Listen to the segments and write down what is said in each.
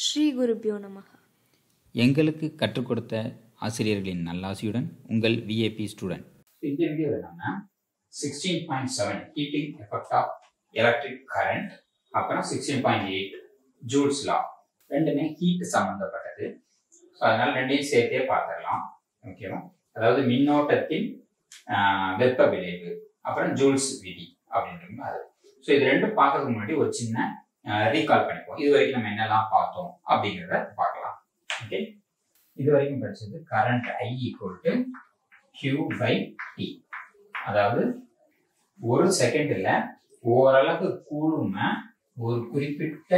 ஸ்ரீ குருபியோ நமக எங்களுக்கு கற்றுக் கொடுத்த ஆசிரியர்களின் நல்லாசியுடன் உங்கள் விஏபி ஸ்டூடெண்ட் இந்த வீடியோவில் நம்ம sixteen point seven heating effect of electric current அப்புறம் sixteen point eight Joule's law ரெண்டுமே ஹீட் சம்மந்தப்பட்டது ஸோ அதனால ரெண்டையும் சேர்த்தே பார்த்துடலாம் ஓகேவா அதாவது மின்னோட்டத்தின் ஆஹ், வெப்ப விளைவு அப்புறம் ஜூல்ஸ் விதி அப்படின்றது அது ஸோ இது ரெண்டும் பார்க்கறதுக்கு முன்னாடி ஒரு சின்ன ரீகால் பண்ணிப்போம் இது வரைக்கும் நம்ம என்னெல்லாம் பார்த்தோம் அப்படிங்கிறத பார்க்கலாம் ஓகே இது வரைக்கும் படிச்சது current I equal to Q by T அதாவது ஒரு செகண்ட்ல ஓரளவு கூலும ஒரு குறிப்பிட்ட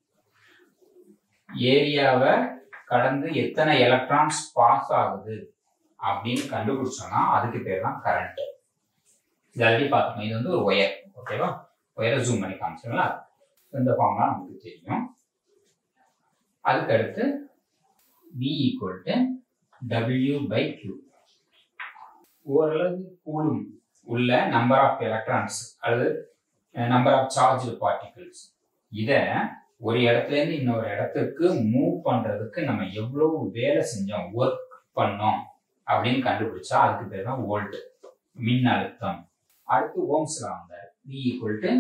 ஏரியாவை கடந்து எத்தனை எலக்ட்ரான்ஸ் பாஸ் ஆகுது அப்படின்னு கண்டுபிடிச்சோம்னா அதுக்கு பேர் தான் கரண்ட் இது ஆல்ரெடி பார்த்துக்கோங்க இது வந்து ஒரு ஒயர் ஓகேவா ஒயரை ஜூம் பண்ணி காமிச்சிங்களா இந்த ஃபார்ம்லாம் நமக்கு தெரியும் அதுக்கு அடுத்து V equal to W by Q ஓரளவு கூலும் உள்ள நம்பர் ஆஃப் எலக்ட்ரான்ஸ் அல்லது நம்பர் ஆஃப் சார்ஜ் பார்ட்டிகிள்ஸ் இதை ஒரு இடத்துல இருந்து இன்னொரு இடத்துக்கு மூவ் பண்றதுக்கு நம்ம எவ்வளவு வேலை செஞ்சோம் ஒர்க் பண்ணோம் அப்படின்னு கண்டுபிடிச்சா அதுக்கு பேர் தான் வோல்ட் மின் அழுத்தம் அடுத்து ஓம்ஸ்ல வந்தார் V equal to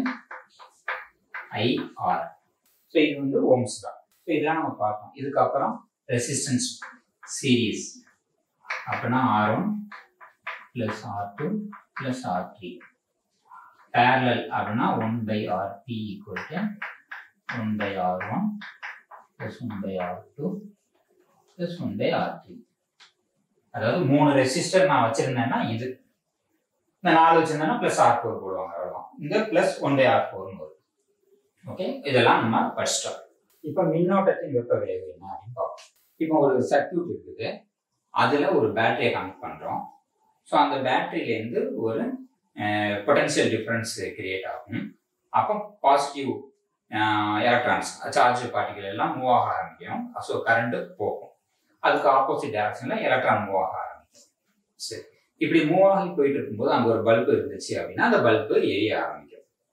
IR so இது வந்து ஓம்ஸ் தான் ஸோ இதெல்லாம் நம்ம பார்த்தோம் இதுக்கப்புறம் ரெசிஸ்டன்ஸ் சீரீஸ் அப்படின்னா R one plus R two plus R three parallel அப்படின்னா one by R P equal to one by R one plus one by R two plus one by R three அதாவது மூணு resistor நான் வச்சிருந்தேன்னா இது இந்த நாலு வச்சிருந்தேன்னா plus R four போடுவாங்க அவ்வளோதான் இங்க பிளஸ் ஒன் பை ஆர் ஃபோர்னு வரும் ஓகே இதெல்லாம் நம்ம படிச்சிட்டோம் இப்போ மின்னோட்டத்தின் வெப்ப விளைவு என்ன அப்படின்னு பார்ப்போம் இப்போ ஒரு சர்க்யூட் இருக்குது அதுல ஒரு பேட்டரியை கனெக்ட் பண்றோம் ஸோ அந்த பேட்டரியிலேருந்து ஒரு பொட்டன்ஷியல் டிஃபரன்ஸ் கிரியேட் ஆகும் அப்போ பாசிட்டிவ் எலக்ட்ரான்ஸ் சார்ஜ் பார்ட்டிகள் எல்லாம் மூவ் ஆக ஆரம்பிக்கும் ஸோ கரண்ட் போகும் அதுக்கு ஆப்போசிட் டைரக்ஷன்ல எலக்ட்ரான் மூவ் ஆக ஆரம்பிக்கும் சரி இப்படி மூவ் ஆகி போயிட்டு இருக்கும்போது அங்கே ஒரு பல்பு இருந்துச்சு அப்படின்னா அந்த பல்பு எரிய ஆரம்பிக்கும்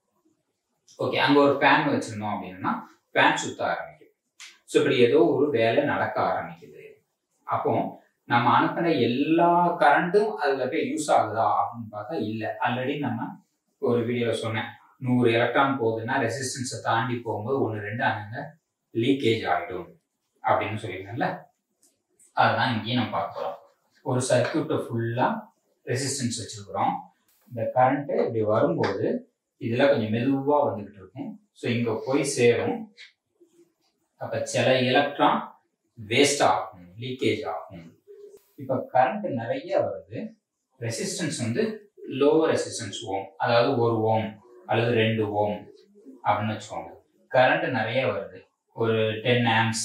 ஓகே அங்கே ஒரு ஃபேன் வச்சிருந்தோம் அப்படின்னா ஃபேன் சுத்த ஆரம்பிக்கும் ஸோ இப்படி ஏதோ ஒரு வேலை நடக்க ஆரம்பிக்குது அப்போ நம்ம அனுப்பின எல்லா கரண்ட்டும் அதுல போய் யூஸ் ஆகுதா அப்படின்னு பார்த்தா இல்லை ஆல்ரெடி நம்ம ஒரு வீடியோல சொன்னேன் நூறு எலக்ட்ரான் போகுதுன்னா ரெசிஸ்டன்ஸை தாண்டி போகும்போது ஒன்று ரெண்டு அங்கங்க லீக்கேஜ் ஆகிடும் அப்படின்னு சொல்லியிருந்தேன்ல அதுதான் இங்கேயும் நம்ம பார்க்க போகிறோம் ஒரு சர்க்கியூட்டை ஃபுல்லாக ரெசிஸ்டன்ஸ் வச்சிருக்கிறோம் இந்த கரண்ட்டு இப்படி வரும்போது இதில் கொஞ்சம் மெதுவாக வந்துக்கிட்டு இருக்கும் ஸோ இங்கே போய் சேரும் அப்போ சில எலக்ட்ரான் வேஸ்ட் ஆகும் லீக்கேஜ் ஆகும் இப்போ கரண்ட் நிறைய வருது ரெசிஸ்டன்ஸ் வந்து லோவர் ரெசிஸ்டன்ஸ் ஓம் அதாவது ஒரு ஓம் அல்லது ரெண்டு ஓம் அப்படின்னு வச்சுக்கோங்க கரண்ட் நிறைய வருது ஒரு டென் ஆம்ஸ்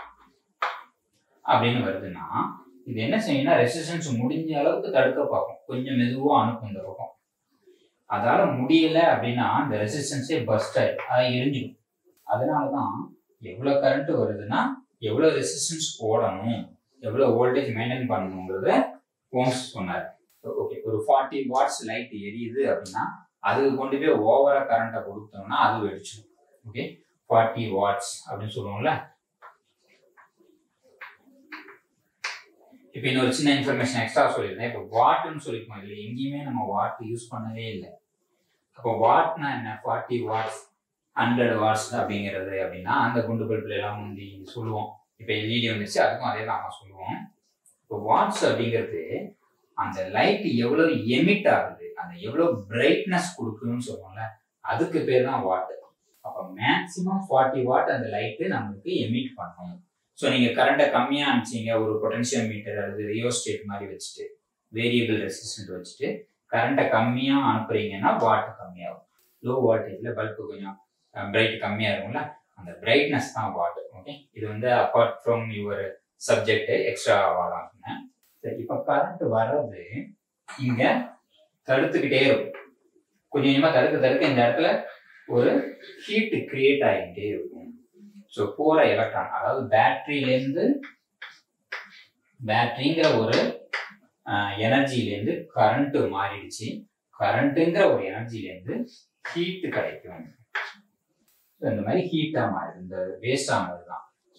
அப்படின்னு வருதுன்னா இது என்ன செய்யும்னா ரெசிஸ்டன்ஸ் முடிஞ்ச அளவுக்கு தடுக்க பார்க்கும் கொஞ்சம் மெதுவாக அனுப்பும் இந்த பக்கம் அதால முடியல அப்படின்னா இந்த ரெசிஸ்டன்ஸே பஸ்ட் ஆயிடும் அதை எரிஞ்சிடும் அதனால தான் எவ்வளோ கரண்ட் வருதுன்னா எவ்வளோ ரெசிஸ்டன்ஸ் போடணும் எவ்வளோ வோல்டேஜ் மெயின்டைன் பண்ணணுங்கிறத ஓம்ஸ் சொன்னார் ஓகே ஒரு ஃபார்ட்டி வாட்ஸ் லைட் எரியுது அப்படின்னா அது கொண்டு போய் ஓவரா கரண்ட்டை கொடுத்தோம்னா அது வெடிச்சிடும் ஓகே ஃபார்ட்டி வாட்ஸ் அப்படின்னு சொல்லுவோம்ல இப்போ இன்னொரு சின்ன இன்ஃபர்மேஷன் எக்ஸ்ட்ரா சொல்லியிருந்தேன் இப்போ வாட்டுன்னு சொல்லியிருக்கோம் இல்லை எங்கேயுமே நம்ம வாட் யூஸ் பண்ணவே இல்லை அப்போ வாட்னா என்ன ஃபார்ட்டி வாட்ஸ் ஹண்ட்ரட் வாட்ஸ் அப்படிங்கிறது அப்படின்னா அந்த குண்டு பல்புல எல்லாம் முந்தி சொல்லுவோம் இப்போ எல்இடி வந்துச்சு அதுக்கும் அதே தான் நம்ம சொல்லுவோம் இப்போ வாட்ஸ் அப்படிங்கிறது அந்த லைட் எவ்வளவு எமிட் ஆகுது அந்த எவ்வளவு பிரைட்னஸ் கொடுக்குன்னு சொல்லுவோம்ல அதுக்கு பேர் தான் வாட் அப்போ மேக்ஸிமம் ஃபார்ட்டி வாட் அந்த லைட்டு நம்மளுக்கு எமிட் பண்ணும் ஸோ நீங்கள் கரண்ட்டை கம்மியாக அனுப்பிச்சிங்க ஒரு பொட்டன்ஷியல் மீட்டர் அல்லது ரியோஸ்டேட் மாதிரி வச்சுட்டு வேரியபிள் ரெசிஸ்டன்ட் வச்சுட்டு கரண்ட்டை கம்மியாக அனுப்புறீங்கன்னா வாட் கம்மியாகும் லோ வால்டேஜில் பல்பு கொஞ்சம் பிரைட் கம்மியாக இருக்கும்ல அந்த பிரைட்னஸ் தான் வாட் ஓகே இது வந்து apart from your subject extra வாடாக சொன்னேன் சரி இப்போ கரண்ட் வர்றது இங்கே தடுத்துக்கிட்டே இருக்கும் கொஞ்சம் கொஞ்சமாக தடுக்க தடுக்க இந்த இடத்துல ஒரு ஹீட் கிரியேட் ஆகிக்கிட்டே இருக்கும் ஸோ போற எலக்ட்ரான் அதாவது பேட்டரியிலேருந்து பேட்டரிங்கிற ஒரு எனர்ஜிலேருந்து கரண்ட் மாறிடுச்சு கரண்ட்டுங்கிற ஒரு எனர்ஜிலேருந்து ஹீட் கிடைக்கும் ஸோ இந்த மாதிரி ஹீட்டாக மாறிடும் இந்த வேஸ்ட் ஆனது தான் ஸோ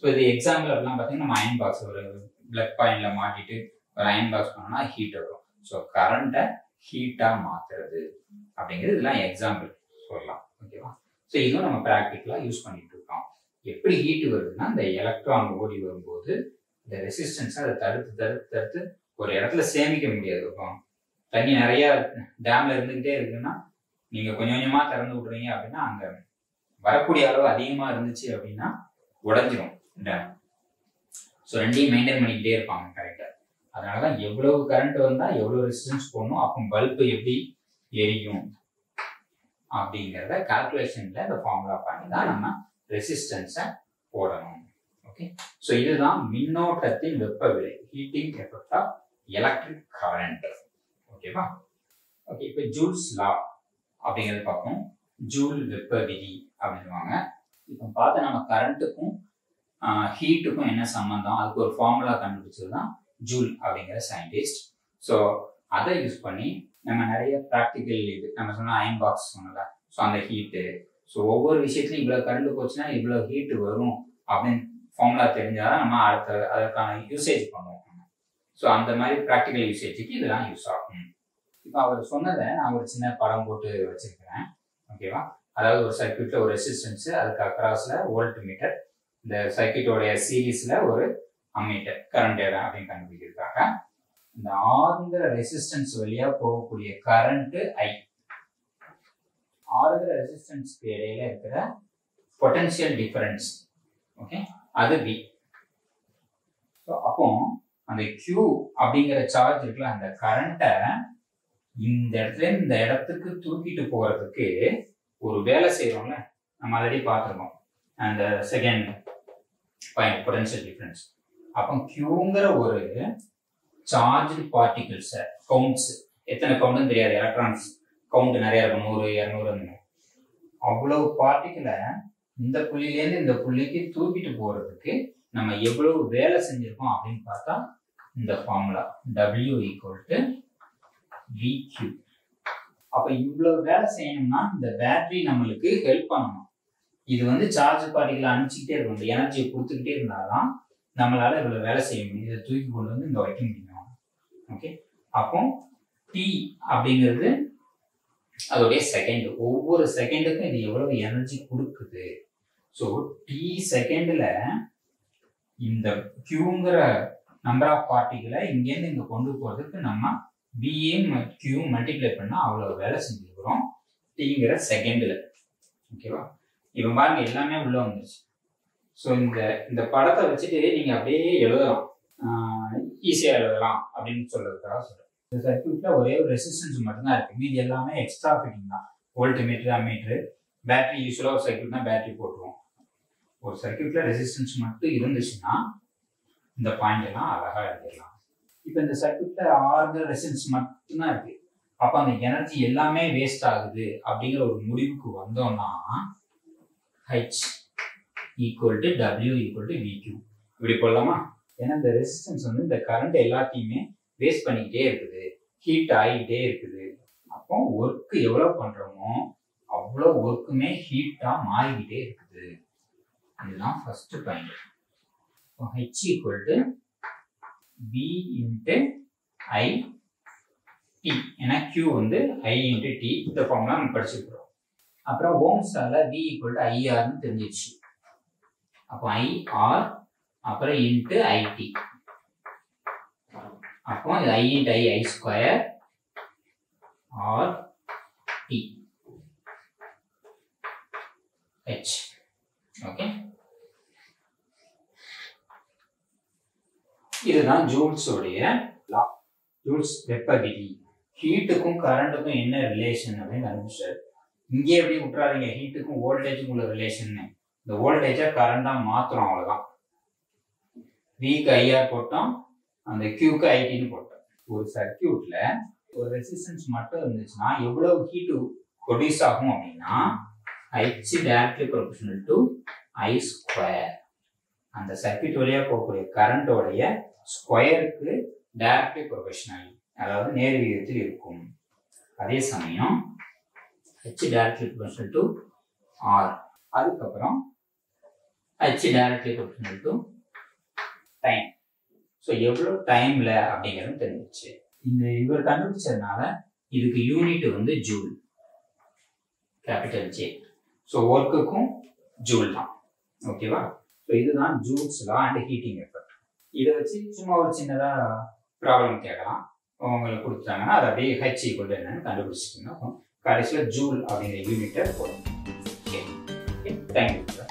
ஸோ இது எக்ஸாம்பிள் அப்படிலாம் பார்த்தீங்கன்னா நம்ம அயன் பாக்ஸ் ஒரு பிளக் பாயிண்ட்ல மாட்டிட்டு ஒரு அயன் பாக்ஸ் பண்ணோம்னா ஹீட் வரும் ஸோ கரண்ட்டை ஹீட்டாக மாற்றுறது அப்படிங்கிறது இதெல்லாம் எக்ஸாம்பிள் சொல்லலாம் ஓகேவா ஸோ இதுவும் நம்ம ப்ராக்டிக்கலாக யூஸ் பண்ணிட்டு இருக்கோம் எப்படி ஹீட் வருதுன்னா இந்த எலக்ட்ரான் ஓடி வரும்போது இந்த ரெசிஸ்டன்ஸை அதை தடுத்து தடுத்து தடுத்து ஒரு இடத்துல சேமிக்க முடியாது இப்போ தண்ணி நிறைய டேம்ல இருந்துகிட்டே இருக்குன்னா நீங்க கொஞ்சம் கொஞ்சமா திறந்து விடுறீங்க அப்படின்னா அங்க வரக்கூடிய அளவு அதிகமா இருந்துச்சு அப்படின்னா உடஞ்சிரும் டேம் ஸோ ரெண்டையும் மெயின்டைன் பண்ணிக்கிட்டே இருப்பாங்க கரெக்டா அதனாலதான் எவ்வளவு கரண்ட் வந்தா எவ்வளவு ரெசிஸ்டன்ஸ் போடணும் அப்போ பல்பு எப்படி எரியும் அப்படிங்கிறத கால்குலேஷன்ல இந்த ஃபார்முலா பண்ணி தான் நம்ம ரெசிஸ்டன்ஸை போடணும் ஓகே ஸோ இதுதான் மின்னோட்டத்தின் வெப்ப விலை heating effect of electric current ஓகேவா ஓகே இப்போ ஜூல்ஸ் லா அப்படிங்கிறத பார்ப்போம் ஜூல் வெப்ப விதி அப்படின்வாங்க இப்போ பார்த்து நம்ம கரண்ட்டுக்கும் ஹீட்டுக்கும் என்ன சம்மந்தம் அதுக்கு ஒரு ஃபார்முலா கண்டுபிடிச்சது தான் ஜூல் அப்படிங்கிற சயின்டிஸ்ட் ஸோ அதை யூஸ் பண்ணி நம்ம நிறைய ப்ராக்டிக்கல் இது நம்ம சொன்ன அயன் பாக்ஸ் சொன்னல ஸோ அந்த ஹீட்டு ஸோ ஒவ்வொரு விஷயத்துலையும் இவ்வளோ கரண்ட் போச்சுன்னா இவ்வளோ ஹீட்டு வரும் அப்படின்னு ஃபார்முலா தெரிஞ்சாதான் நம்ம அடுத்த அதற்கான யூசேஜ் பண்ணுவோம் ஸோ அந்த மாதிரி ப்ராக்டிக்கல் யூசேஜுக்கு இதெல்லாம் யூஸ் ஆகும் இப்போ அவர் சொன்னதை நான் ஒரு சின்ன படம் போட்டு வச்சிருக்கிறேன் ஓகேவா அதாவது ஒரு சர்க்கியூட்ல ஒரு ரெசிஸ்டன்ஸ் அதுக்கு அக்ராஸ்ல வோல்ட் மீட்டர் இந்த சர்க்கியூட்டோடைய சீரீஸ்ல ஒரு அம்மீட்டர் கரண்ட் இடம் அப்படின்னு கண்டுபிடிக்கிறதுக்காக இந்த ஆறுங்கிற ரெசிஸ்டன்ஸ் வழியா போகக்கூடிய கரண்ட் ஐ ஆறுங்கிற ரெசிஸ்டன்ஸ்க்கு இடையில இருக்கிற பொட்டன்ஷியல் டிஃபரன்ஸ் ஓகே அது வி ஸோ அப்போ அந்த Q அப்படிங்கிற சார்ஜ் இருக்குல்ல அந்த கரண்ட்டை இந்த இடத்துல இந்த இடத்துக்கு தூக்கிட்டு போறதுக்கு ஒரு வேலை செய்யறோம்ல நம்ம ஆல்ரெடி பார்த்துருக்கோம் அந்த செகண்ட் பாயிண்ட் பொட்டன்ஷியல் டிஃபரன்ஸ் அப்போ கியூங்கிற ஒரு சார்ஜ் பார்ட்டிகிள்ஸை கவுண்ட்ஸ் எத்தனை கவுண்ட்னு தெரியாது எலக்ட்ரான்ஸ் கவுண்ட் நிறைய இருக்கும் நூறு இரநூறு அந்த மாதிரி அவ்வளவு பார்ட்டிகளை இந்த புள்ளியிலேருந்து இந்த புள்ளிக்கு தூக்கிட்டு போறதுக்கு நம்ம எவ்வளவு வேலை செஞ்சிருக்கோம் அப்படின்னு பார்த்தா இந்த formula W equal to VQ அப்ப இவ்வளவு வேலை செய்யணும்னா இந்த பேட்டரி நம்மளுக்கு ஹெல்ப் பண்ணணும் இது வந்து சார்ஜ் பார்ட்டிகளை அனுப்பிச்சுக்கிட்டே இருக்கும் இந்த எனர்ஜியை கொடுத்துக்கிட்டே இருந்தாதான் நம்மளால இவ்வளவு வேலை செய்ய முடியும் இதை தூக்கி கொண்டு வந்து இங்க வைக்க முடியும் ஓகே அப்போ டி அப்படிங்கிறது அதோடைய செகண்ட் ஒவ்வொரு செகண்டுக்கும் இது எவ்வளவு எனர்ஜி கொடுக்குது ஸோ டி செகண்ட்ல இந்த கியூங்கிற நம்பர் ஆஃப் பார்ட்டிகளை இங்கேருந்து இங்க கொண்டு போறதுக்கு நம்ம பிஏ கியூ மல்டிப்ளை பண்ணா அவ்வளவு வேலை செஞ்சிருக்கிறோம் டிங்கிற செகண்ட்ல ஓகேவா இவன் பாருங்க எல்லாமே உள்ள வந்துருச்சு ஸோ இந்த இந்த படத்தை வச்சுட்டு நீங்க அப்படியே எழுதலாம் ஈஸியா எழுதலாம் அப்படின்னு சொல்றதுக்காக சொல்றேன் இந்த சர்க்கியூட்ல ஒரே ஒரு ரெசிஸ்டன்ஸ் மட்டும்தான் இருக்கு மீதி எல்லாமே எக்ஸ்ட்ரா ஃபிட்டிங் தான் வோல்ட் மீட்டர் அம்மீட்டர் பேட்டரி யூஸ்வலாக ஒரு சர்க்கியூட்னா பேட்டரி போட்டுருவோம் ஒரு சர்க்கியூட்ல ரெசிஸ்டன்ஸ் மட்டும் இருந்துச்சுன்னா இந்த பாயிண்ட் எல்லாம் அழகா எழுதிடலாம் இப்போ இந்த சர்க்கியூட்ல ஆறு ரெசிஸ்டன்ஸ் மட்டும்தான் இருக்கு அப்ப அந்த எனர்ஜி எல்லாமே வேஸ்ட் ஆகுது அப்படிங்கிற ஒரு முடிவுக்கு வந்தோம்னா H equal to W equal to VQ இப்படி போடலாமா ஏன்னா இந்த ரெசிஸ்டன்ஸ் வந்து இந்த கரண்ட் எல்லாத்தையுமே வேஸ்ட் பண்ணிக்கிட்டே இருக்குது ஹீட் ஆகிக்கிட்டே இருக்குது அப்போ ஒர்க் எவ்வளவு பண்றோமோ அவ்வளோ ஒர்க்குமே ஹீட்டா மாறிக்கிட்டே இருக்குது இதுதான் first point H equal to P into I T ஏன்னா கியூ வந்து ஐ இன்ட்டு டி இந்த ஃபார்முலா நம்ம படிச்சிருக்கிறோம் அப்புறம் ஓம்ஸால வி ஈக்குவல் டு ஐஆர்னு தெரிஞ்சிச்சு அப்போ ஐஆர் அப்புறம் இன்ட்டு ஐடி அப்போ இது I into I I square R T H okay இதுதான் ஜூல்ஸோடைய லா ஜூல்ஸ் வெப்ப விதி ஹீட்டுக்கும் கரண்ட்டுக்கும் என்ன ரிலேஷன் அப்படின்னு கண்டுபிடிச்சாரு இங்கே எப்படி விட்டுறாதீங்க ஹீட்டுக்கும் வோல்டேஜுக்கும் உள்ள ரிலேஷன் இந்த வோல்டேஜை கரண்டா மாத்துறோம் அவ்வளவுதான் விக்கு ஐஆர் போட்டோம் அந்த கியூக்கு ஐடின்னு போட்டோம் ஒரு சர்க்கியூட்ல ஒரு ரெசிஸ்டன்ஸ் மட்டும் இருந்துச்சுன்னா எவ்வளவு ஹீட்டு ப்ரொடியூஸ் ஆகும் அப்படின்னா H directly proportional to I square அந்த சர்க்கியூட் வழியா போகக்கூடிய கரண்டோடைய ஸ்கொயருக்கு டைரக்ட்லி ப்ரொபோஷனல் அதாவது நேர் விகிதத்தில் இருக்கும் அதே சமயம் H directly proportional to R அதுக்கப்புறம் H directly proportional to time so எவ்வளோ டைம்ல அப்படிங்கிறது தெரிஞ்சிச்சு இந்த இவர் கண்டுபிடிச்சதுனால இதுக்கு யூனிட் வந்து ஜூல் கேபிட்டல் ஜே ஸோ ஒர்க்குக்கும் ஜூல் தான் ஓகேவா ஸோ இதுதான் Joule's law and heating effect இதை வச்சு சும்மா ஒரு சின்னதாக ப்ராப்ளம் கேட்கலாம் உங்களுக்கு கொடுத்துட்டாங்கன்னா அதை அப்படியே ஹெச் ஈக்குவல் என்னன்னு கண்டுபிடிச்சிட்டிங்கன்னா கடைசியில் ஜூல் அப்படிங்கிற யூனிட்டை போடும் ஓகே தேங்க்யூ